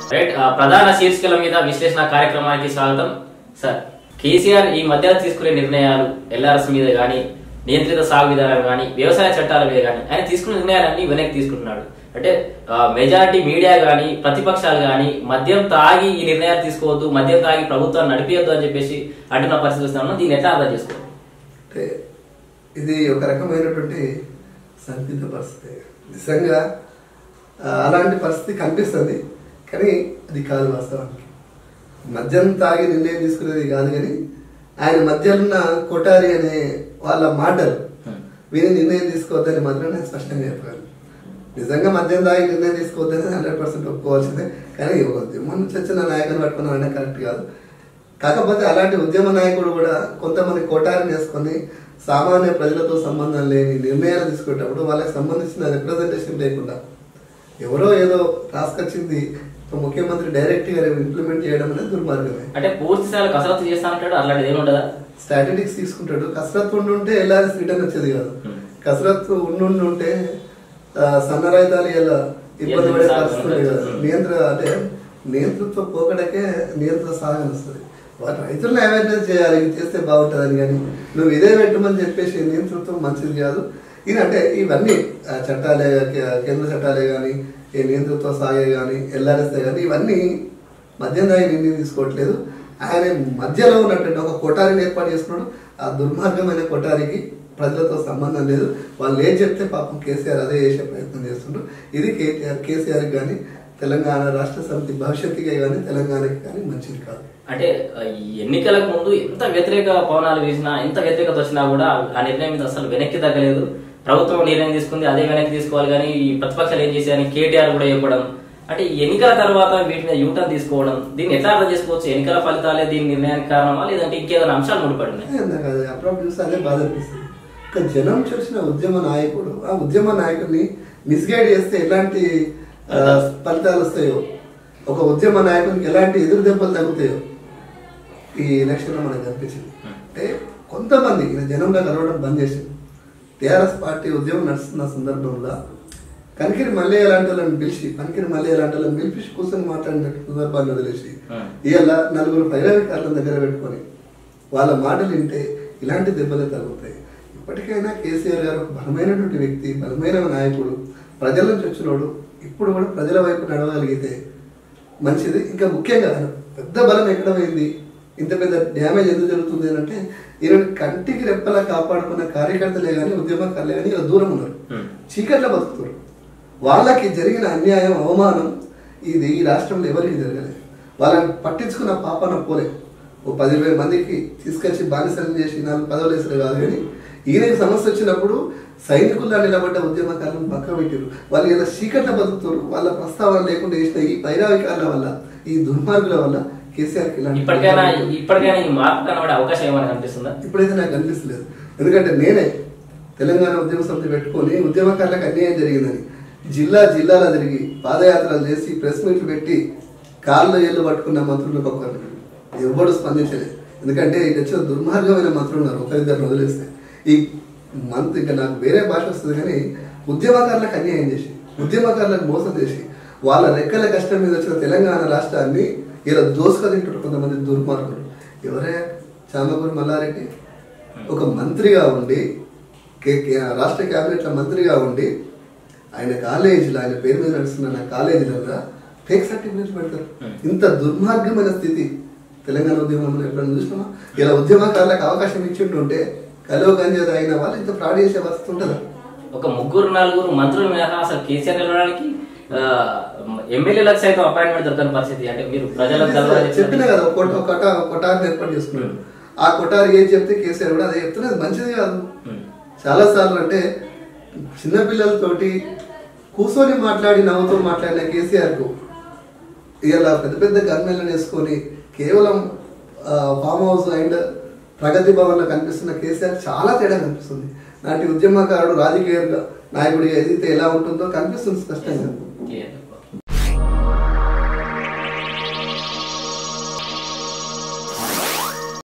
Right ఆ, ప్రధాన శీర్షికల మీద విశ్లేషణ కార్యక్రమానికి స్వాగతం సార్ కేసీఆర్ ఈ మధ్య తీసుకునే నిర్ణయాలు ఎల్ఆర్ఎస్ మీద కానీ నియంత్రిత సాగు విధానం కానీ వ్యవసాయ చట్టాల మీద కానీ ఆయన తీసుకున్న నిర్ణయాలన్నీ వెనక్కి తీసుకుంటున్నాడు అంటే మెజారిటీ మీడియా కానీ ప్రతిపక్షాలు కానీ మద్యం తాగి ఈ నిర్ణయాలు తీసుకోవద్దు మద్యం తాగి ప్రభుత్వాన్ని నడిపించద్దు అని చెప్పేసి అంటున్న పరిస్థితి వస్తున్నాను దీన్ని ఎట్లా అర్థం చేసుకోవాలి అంటే ఇది ఒక రకమైనటువంటి సందిగ్ధ పరిస్థితి నిజంగా ఆ, అలాంటి పరిస్థితి కనిపిస్తుంది కానీ అది కాదు వాస్తవానికి మద్యం తాగి నిర్ణయం తీసుకునేది కాదు కానీ ఆయన మధ్యలో ఉన్న కొటారి అనే వాళ్ళ మాటలు విని నిర్ణయం తీసుకోవద్దని మాత్రం నేను స్పష్టంగా చెప్పగలను నిజంగా మద్యం తాగి నిర్ణయం తీసుకోవద్దని హండ్రెడ్ పర్సెంట్ ఒప్పుకోవాల్సిందే కానీ ఒక ఉద్యమం నుంచి వచ్చిన నాయకుని పట్టుకున్నాం అంటే కరెక్ట్ కాదు కాకపోతే అలాంటి ఉద్యమ నాయకుడు కూడా కొంతమంది కోటారిని వేసుకొని సామాన్య ప్రజలతో సంబంధం లేని నిర్ణయాలు తీసుకునేటప్పుడు వాళ్ళకి సంబంధించిన రిప్రజెంటేషన్ లేకుండా ఎవరో ఏదో రాసుకొచ్చింది ఒక ముఖ్యమంత్రి డైరెక్ట్ గా ఇంప్లిమెంట్ చేయడం అనేది దుర్మార్గమే అంటే పూర్తి స్థాయిలో కసరత్తు చేస్తానంటాడు అలాంటిది ఏమి ఉండదా స్టాటిటిక్స్ తీసుకుంటాడు కసరత్తు ఉండుంటే ఎల్ఆర్ఎస్ రిటర్న్ వచ్చేది కాదు కసరత్తు ఉండి ఉంటే ఆ, సన్న రైతాలు ఇలా ఇబ్బంది పడే పరిస్థితి ఉండేది కాదు నియంత్ర అంటే నియంతృత్వ పోకడకే నియంత్రణ సాగని వస్తుంది వాటి రైతులను అవేర్నెస్ చేయాలి ఇది చేస్తే బాగుంటుందని కానీ నువ్వు ఇదే పెట్టమని చెప్పేసి నియంతృత్వం మంచిది కాదు ఇది అంటే ఇవన్నీ ఆ, చట్టాలే కే- కేంద్ర చట్టాలే కానీ ఈ నియంతృత్వ సాగే కానీ ఎల్ఆర్ఎస్ కానీ ఇవన్నీ మద్యం దాగి నిర్ణయం తీసుకోవట్లేదు ఆయన మధ్యలో ఉన్నటువంటి ఒక కొటారిని ఏర్పాటు చేసుకున్నాడు ఆ దుర్మార్గమైన కొటారికి ప్రజలతో సంబంధం లేదు వాళ్ళు ఏం చెప్తే పాపం కేసీఆర్ అదే చేసే ప్రయత్నం చేస్తుండ్రు ఇది కేటీఆర్ కేసీఆర్ కానీ తెలంగాణ రాష్ట్ర సమితి భవిష్యత్తుకే కానీ తెలంగాణకి కానీ మంచిది కాదు అంటే ఆ, ఈ ఎన్నికలకు ముందు ఎంత వ్యతిరేక పవనాలు వేసినా ఎంత వ్యతిరేకత వచ్చినా కూడా ఆ నిర్ణయం మీద అసలు వెనక్కి తగ్గలేదు ప్రభుత్వం నిర్ణయం తీసుకుంది అదే వెనక్కి తీసుకోవాలి కానీ ఈ ప్రతిపక్షాలు ఏం చేశాయని కేటీఆర్ కూడా చెప్పడం అంటే ఈ ఎన్నికల తర్వాత వీటి మీద యూటర్న్ తీసుకోవడం దీన్ని ఎట్లా అర్థం చేసుకోవచ్చు ఎన్నికల ఫలితాలే దీని నిర్ణయానికి కారణమా లేదంటే ఇంకేదైనా అంశాలు ముడిపడి ఉన్నాయి నాకు అది అప్పుడప్పుడు చూస్తే అదే బాధ అనిపిస్తుంది ఒక జనం చూసిన ఉద్యమ నాయకుడు ఆ ఉద్యమ నాయకుడిని మిస్గైడ్ చేస్తే ఎలాంటి ఆ, ఫలితాలు వస్తాయో ఒక ఉద్యమ నాయకునికి ఎలాంటి ఎదురు దెబ్బలు తగ్గుతాయో ఈ ఎలక్షన్లో మనకు కనిపించింది అంటే కొంతమంది ఈయన జనంలో కలవడం బంద్ చేసింది టీఆర్ఎస్ పార్టీ ఉద్యమం నడుస్తున్న సందర్భంలో కనికిరి మళ్ళీ ఎలాంటి వాళ్ళని పిలిచి కనికిరి మళ్ళీ ఎలాంటి వాళ్ళని పిలిపించి కూర్చొని మాట్లాడిన సందర్భాన్ని వదిలేసి Hmm. ఇవాళ నలుగురు పైరవికారుల దగ్గర పెట్టుకొని వాళ్ళ మాటలు వింటే ఇలాంటి దెబ్బలే తగ్గుతాయి ఇప్పటికైనా కేసీఆర్ గారు ఒక బలమైనటువంటి వ్యక్తి బలమైన నాయకుడు ప్రజల నుంచి వచ్చినోడు ఇప్పుడు కూడా ప్రజల వైపు నడవగలిగితే మంచిది ఇంకా ముఖ్యంగా ఆయన పెద్ద బలం ఎక్కడ పోయింది ఇంత పెద్ద డ్యామేజ్ ఎందుకు జరుగుతుంది అని అంటే ఈయన కంటికి రెప్పలా కాపాడుకున్న కార్యకర్తలే కానీ ఉద్యమకారులే కానీ ఇలా దూరం ఉన్నారు Hmm. చీకట్లో బతుకుతారు వాళ్ళకి జరిగిన అన్యాయం అవమానం ఇది ఈ రాష్ట్రంలో ఎవరికి జరగలేదు వాళ్ళని పట్టించుకున్న పాపన పోలే ఓ పదివేల మందికి తీసుకొచ్చి బానిసలు చేసి నాలుగు పదవులు వేసారు కాదు కానీ ఈయనకి సమస్య వచ్చినప్పుడు సైనికుల్లో నిలబడ్డ ఉద్యమకారులను పక్క పెట్టారు వాళ్ళు ఇలా చీకట్ల బతుకుతారు వాళ్ళ ప్రస్తావన లేకుండా చేసిన ఈ పైరావికారుల వల్ల ఈ దుర్మార్గుల వల్ల కేసీఆర్కి ఇలాంటి ఇప్పటికైనా ఇప్పటికైనా ఈ మార్పు కనబడే అవకాశం ఏమైనా కనిపిస్తుందా ఇప్పుడైతే నాకు అనిపిస్తలేదు ఎందుకంటే నేనే తెలంగాణ ఉద్యమ సమితి పెట్టుకొని ఉద్యమకారులకు అన్యాయం జరిగిందని జిల్లా జిల్లాలో తిరిగి పాదయాత్రలు చేసి ప్రెస్ మీట్లు పెట్టి కాళ్ళు ఏళ్ళు పట్టుకున్న మంత్రులకు ఒకరు ఎవడు స్పందించలేదు ఎందుకంటే ఇక వచ్చిన దుర్మార్గమైన మంత్రులు ఉన్నారు ఒకరిద్దరు వదిలేస్తే ఈ మంత్ ఇంకా నాకు వేరే భాష వస్తుంది కానీ ఉద్యమకారులకు అన్యాయం చేసి ఉద్యమకారులకు మోసం చేసి వాళ్ళ రెక్కల కష్టం మీద వచ్చిన తెలంగాణ రాష్ట్రాన్ని ఇలా దోసుక తింటారు కొంతమంది దుర్మార్గులు ఎవరే చామకూరు మల్లారెడ్డి ఒక మంత్రిగా ఉండి కే- కే- రాష్ట్ర క్యాబినెట్లో మంత్రిగా ఉండి ఆయన కాలేజీలో ఆయన పేరు మీద నడుస్తున్న కాలేజీలలో ఫేక్ సర్టిఫికేట్స్ పెడతారు ఇంత దుర్మార్గమైన స్థితి తెలంగాణ ఉద్యమంలో ఎప్పుడైనా చూసినామా ఇలా ఉద్యమకారులకు అవకాశం ఇచ్చింటుంటే కలో గంజా తాగిన వాళ్ళు ఇంత ఫ్రాడ్ చేసే పరిస్థితి ఉంటుందా ఒక ముగ్గురు నలుగురు మంత్రులు మినహా అసలు కేసీఆర్ నిలవడానికి ఆ, ఎమ్మెల్యేలకు సైతం అపాయింట్మెంట్ దొరకని పరిస్థితి అంటే మీరు ప్రజలకు కలవాలని చెప్పిన కదా ఒక కొట- ఒక కొట- ఒక కొటారిని ఏర్పాటు చేసుకున్నాడు ఆ కొటారి ఏం చెప్తే కేసీఆర్ కూడా అదే చెప్తున్నా అది మంచిది కాదు ఉమ్. చాలా సార్లు అంటే చిన్నపిల్లలతోటి కూర్చొని మాట్లాడి నవ్వుతూ మాట్లాడిన కేసీఆర్ కు ఇలా పెద్ద పెద్ద గన్మెన్లను వేసుకొని కేవలం ఆ, farm house and Pragathi Bhavan లో కనిపిస్తున్న కేసీఆర్ చాలా తేడా కనిపిస్తుంది నాటి ఉద్యమకారుడు రాజకీయ నాయకుడిగా ఎదిగితే ఎలా ఉంటుందో కనిపిస్తుంది స్పష్టంగా Yeah.